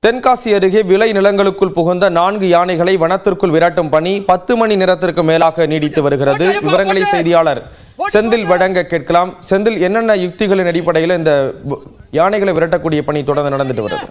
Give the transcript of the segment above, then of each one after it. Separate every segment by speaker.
Speaker 1: தென்காசி அருகே விளை நிலங்களுக்குள் புகுந்த நான்கு யானைகளை வனத்திற்குள் விரட்டும் பணி பத்து மணி நேரத்திற்கு மேலாக நீடித்து வருகிறது விவரங்களை செய்தியாளர் செந்தில் வழங்க கேட்கலாம் செந்தில் என்னென்ன யுக்திகளின் அடிப்படையில் இந்த வ- யானைகளை விரட்டக்கூடிய பணி தொடர்ந்து நடந்துட்டு வருது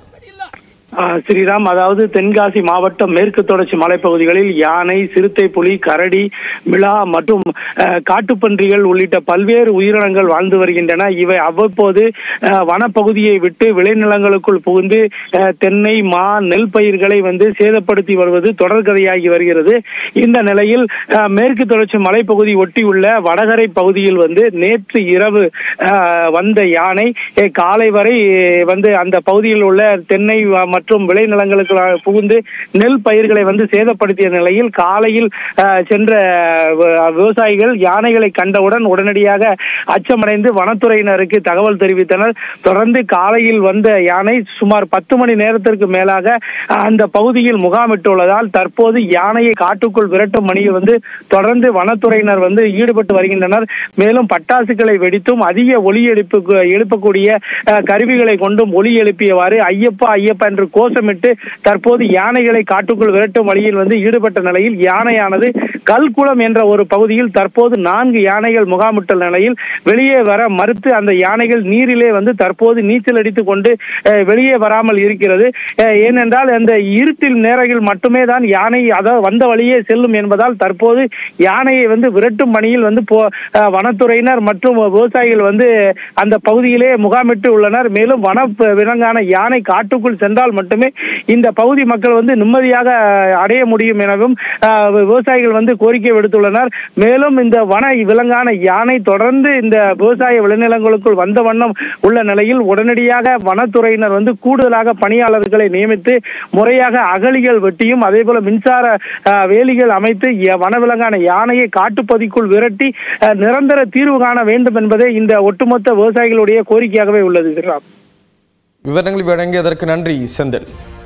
Speaker 2: ஆ, ஸ்ரீராம் அதாவது தென்காசி மாவட்டம் மேற்கு தொடர்ச்சி மலைப்பகுதிகளில் யானை சிறுத்தை புலி கரடி மிளா மற்றும் அ, காட்டுப்பன்றிகள் உள்ளிட்ட பல்வேறு உயிரினங்கள் வாழ்ந்து வருகின்றன இவை அவ்வப்போது அ, வனப்பகுதியை விட்டு விளைநிலங்களுக்குள் புகுந்து அ, தென்னை மா நெல் பயிர்களை வந்து சேதப்படுத்தி வருவது தொடர்கதையாகி வருகிறது இந்த நிலையில் அ, மேற்கு தொடர்ச்சி மலைப்பகுதி ஒட்டியுள்ள வடகரை பகுதியில் வந்து நேற்று இரவு அ, வந்த யானை அ, காலை வரை அ, வந்து அந்த பகுதியில் உள்ள தென்னை வ- மற்றும் விளைநிலங்களுக்கு புகுந்து நெல் பயிர்களை வந்து சேதப்படுத்திய நிலையில் காலையில் அஹ், சென்ற வ- விவசாயிகள் யானைகளை கண்டவுடன் உடனடியாக அச்சமடைந்து வனத்துறையினருக்கு தகவல் தெரிவித்தனர் தொடர்ந்து காலையில் வந்த யானை சுமார் பத்து மணி நேரத்திற்கு மேலாக அஹ், அந்த பகுதியில் முகாமிட்டுள்ளதால் தற்போது யானையை காட்டுக்குள் விரட்டும் பணியில் வந்து தொடர்ந்து வனத்துறையினர் வந்து ஈடுபட்டு வருகின்றனர் மேலும் பட்டாசுகளை வெடித்தும் அதிக ஒலி எழுப்பு எழுப்பக்கூடிய அஹ், கருவிகளை கொண்டும் ஒலி எழுப்பியவாறு ஐயப்பா ஐயப்பா என்று கோஷமிட்டு தற்போது யானைகளை காட்டுக்குள் விரட்டும் வழியில் வந்து ஈடுபட்ட நிலையில் யானையானது கல்குளம் என்ற ஒரு பகுதியில் தற்போது நான்கு யானைகள் முகாமிட்ட நிலையில் வெளியே வர மறுத்து அந்த யானைகள் நீரிலே வந்து தற்போது நீச்சல் அடித்துக் கொண்டு அஹ், வெளியே வராமல் இருக்கிறது அஹ், ஏனென்றால் அந்த இருட்டில் நேரத்தில் மட்டுமே தான் யானை அதாவது வந்த வழியே செல்லும் என்பதால் தற்போது யானையை வந்து விரட்டும் பணியில் வந்து போ அஹ், வனத்துறையினர் மற்றும் விவசாயிகள் வந்து அந்த பகுதியிலே முகாமிட்டு உள்ளனர் மேலும் வன விலங்கான யானை காட்டுக்குள் சென்றால் மட்டுமே இந்த பகுதி மக்கள் வந்து நிம்மதியாக அஹ், அடைய முடியும் எனவும் அஹ், விவசாயிகள் வந்து கோரிக்கை விடுத்துள்ளனர் மேலும் இந்த வன விலங்கான யானை தொடர்ந்து இந்த விவசாய விளைநிலங்களுக்குள் வந்த வண்ணம் உள்ள நிலையில் உடனடியாக வனத்துறையினர் வந்து கூடுதலாக பணியாளர்களை நியமித்து முறையாக அகழிகள் வெட்டியும் அதே போல மின்சார அஹ், வேலிகள் அமைத்து ய- வனவிலங்கான யானையை காட்டுப்பகுதிக்குள் விரட்டி அஹ், நிரந்தர தீர்வு காண வேண்டும் என்பதே இந்த ஒட்டுமொத்த விவசாயிகளுடைய கோரிக்கையாகவே உள்ளது ராம்
Speaker 1: விவரங்களை வழங்கியதற்கு நன்றி செந்தில்